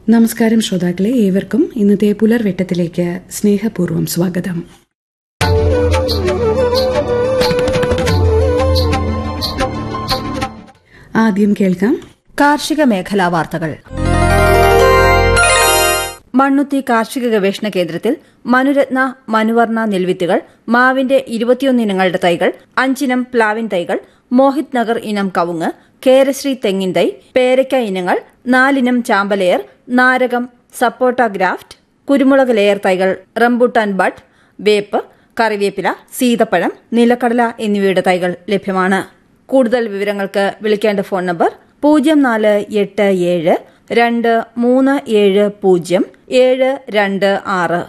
നമസ്കാരം ശ്രോതാക്കളെ ഏവർക്കും ഇന്നത്തെ പുലർവെട്ടത്തിലേക്ക് സ്നേഹപൂർവ്വം സ്വാഗതം ആദ്യം കേൾക്കാം കാർഷിക മേഖലാ വാർത്തകൾ മണ്ണുത്തി കാർഷിക ഗവേഷണ കേന്ദ്രത്തിൽ മനുരത്ന മനുവർണ നെൽവിത്തുകൾ മാവിന്റെ ഇരുപത്തിയൊന്ന് ഇനങ്ങളുടെ തൈകൾ അഞ്ചിനം പ്ലാവിൻ തൈകൾ മോഹിത് നഗർ ഇനം കവുങ്ങ് കേരശ്രീ തെങ്ങിൻ തൈ പേരയ്ക്ക ഇനങ്ങൾ നാലിനം ചാമ്പലെയർ നാരകം സപ്പോട്ട ഗ്രാഫ്റ്റ് കുരുമുളക് ലെയർ തൈകൾ റംബുട്ടാൻ ബഡ് വേപ്പ് കറിവേപ്പില സീതപ്പഴം നിലക്കടല എന്നിവയുടെ തൈകൾ ലഭ്യമാണ് കൂടുതൽ വിവരങ്ങൾക്ക് വിളിക്കേണ്ട ഫോൺ നമ്പർ പൂജ്യം നാല് എട്ട് ഏഴ് രണ്ട് മൂന്ന് ഏഴ് പൂജ്യം ഏഴ് രണ്ട് ആറ്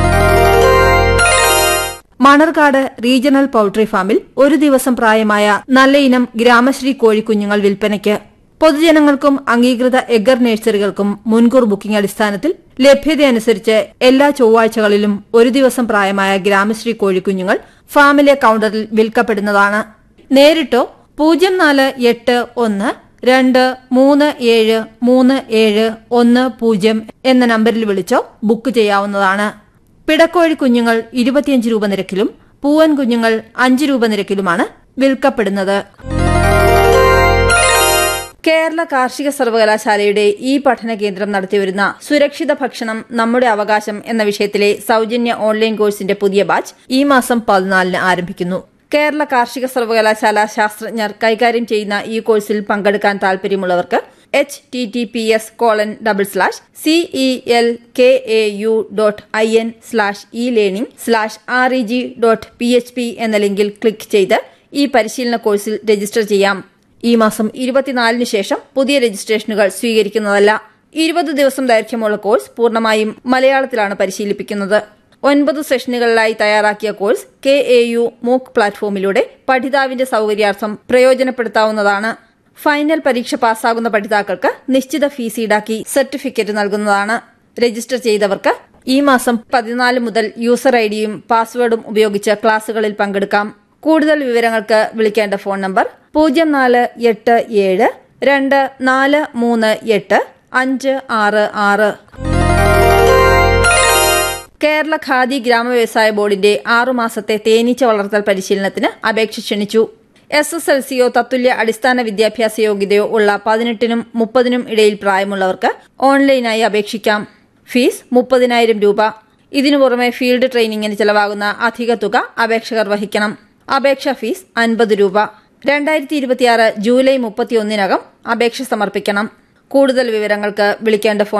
മണർകാട് റീജിയണൽ പൌൾട്രി ഫാമിൽ ഒരു ദിവസം പ്രായമായ നല്ല ഇനം ഗ്രാമശ്രീ കോഴിക്കുഞ്ഞുങ്ങൾ വിൽപ്പനയ്ക്ക് പൊതുജനങ്ങൾക്കും അംഗീകൃത എഗർ നഴ്സറികൾക്കും മുൻകൂർ ബുക്കിംഗ് അടിസ്ഥാനത്തിൽ ലഭ്യതയനുസരിച്ച് എല്ലാ ചൊവ്വാഴ്ചകളിലും ഒരു ദിവസം പ്രായമായ ഗ്രാമശ്രീ കോഴിക്കുഞ്ഞുങ്ങൾ ഫാമിലെ കൌണ്ടറിൽ വിൽക്കപ്പെടുന്നതാണ് നേരിട്ടോ പൂജ്യം നാല് എട്ട് ഒന്ന് രണ്ട് മൂന്ന് ഏഴ് മൂന്ന് ഏഴ് ഒന്ന് പൂജ്യം എന്ന നമ്പറിൽ വിളിച്ചോ ബുക്ക് ചെയ്യാവുന്നതാണ് പിടക്കോഴി കുഞ്ഞുങ്ങൾ ഇരുപത്തിയഞ്ച് രൂപ നിരക്കിലും പൂവൻ കുഞ്ഞുങ്ങൾ അഞ്ച് രൂപ നിരക്കിലുമാണ് വിൽക്കപ്പെടുന്നത് കേരള കാർഷിക സർവകലാശാലയുടെ ഈ പഠന കേന്ദ്രം നടത്തിവരുന്ന സുരക്ഷിത ഭക്ഷണം നമ്മുടെ അവകാശം എന്ന വിഷയത്തിലെ സൌജന്യ ഓൺലൈൻ കോഴ്സിന്റെ പുതിയ ബാച്ച് ഈ മാസം പതിനാലിന് ആരംഭിക്കുന്നു കേരള കാർഷിക സർവകലാശാല ശാസ്ത്രജ്ഞർ കൈകാര്യം ചെയ്യുന്ന ഈ കോഴ്സിൽ പങ്കെടുക്കാൻ താൽപര്യമുള്ളവർക്ക് H T T P S colon double slash CE L K A U dot I N slash E learning slash R E G dot P H P എന്ന ലിങ്കിൽ ക്ലിക്ക് ചെയ്ത് ഈ പരിശീലന കോഴ്സിൽ രജിസ്റ്റർ ചെയ്യാം ഈ മാസം ഇരുപത്തിനാലിന് ശേഷം പുതിയ രജിസ്ട്രേഷനുകൾ സ്വീകരിക്കുന്നതല്ല ഇരുപത് ദിവസം ദൈർഘ്യമുള്ള കോഴ്സ് പൂർണ്ണമായും മലയാളത്തിലാണ് പരിശീലിപ്പിക്കുന്നത് ഒൻപത് സെഷനുകളിലായി തയ്യാറാക്കിയ കോഴ്സ് കെ എ യു മൂക്ക് പ്ലാറ്റ്ഫോമിലൂടെ പഠിതാവിന്റെ സൌകര്യാർത്ഥം പ്രയോജനപ്പെടുത്താവുന്നതാണ് ഫൈനൽ പരീക്ഷ പാസ്സാകുന്ന പഠിതാക്കൾക്ക് നിശ്ചിത ഫീസ് ഈടാക്കി സർട്ടിഫിക്കറ്റ് നൽകുന്നതാണ് രജിസ്റ്റർ ചെയ്തവർക്ക് ഈ മാസം പതിനാല് മുതൽ യൂസർ ഐഡിയും പാസ്വേഡും ഉപയോഗിച്ച് ക്ലാസുകളിൽ പങ്കെടുക്കാം കൂടുതൽ വിവരങ്ങൾക്ക് വിളിക്കേണ്ട ഫോൺ നമ്പർ പൂജ്യം നാല് എട്ട് ഏഴ് രണ്ട് നാല് മൂന്ന് എട്ട് അഞ്ച് ആറ് ആറ് കേരള ഖാദി ഗ്രാമ വ്യവസായ ബോർഡിന്റെ ആറുമാസത്തെ തേനീച്ച വളർത്തൽ പരിശീലനത്തിന് അപേക്ഷ ക്ഷണിച്ചു എസ് എസ് എൽ സിയോ തത്തുല്യ അടിസ്ഥാന വിദ്യാഭ്യാസ യോഗ്യതയോ ഉള്ള പതിനെട്ടിനും മുപ്പതിനും ഇടയിൽ പ്രായമുള്ളവർക്ക് ഓൺലൈനായി അപേക്ഷിക്കാം ഫീസ് മുപ്പതിനായിരം രൂപ ഇതിനു പുറമെ ഫീൽഡ് ട്രെയിനിങ്ങിന് ചെലവാകുന്ന അധിക തുക അപേക്ഷകർ വഹിക്കണം അപേക്ഷാ ഫീസ് അൻപത് രൂപ രണ്ടായിരത്തി ഇരുപത്തിയാറ് ജൂലൈ മുപ്പത്തിയൊന്നിനകം അപേക്ഷ സമർപ്പിക്കണം കൂടുതൽ വിവരങ്ങൾക്ക് വിളിക്കേണ്ട ഫോൺ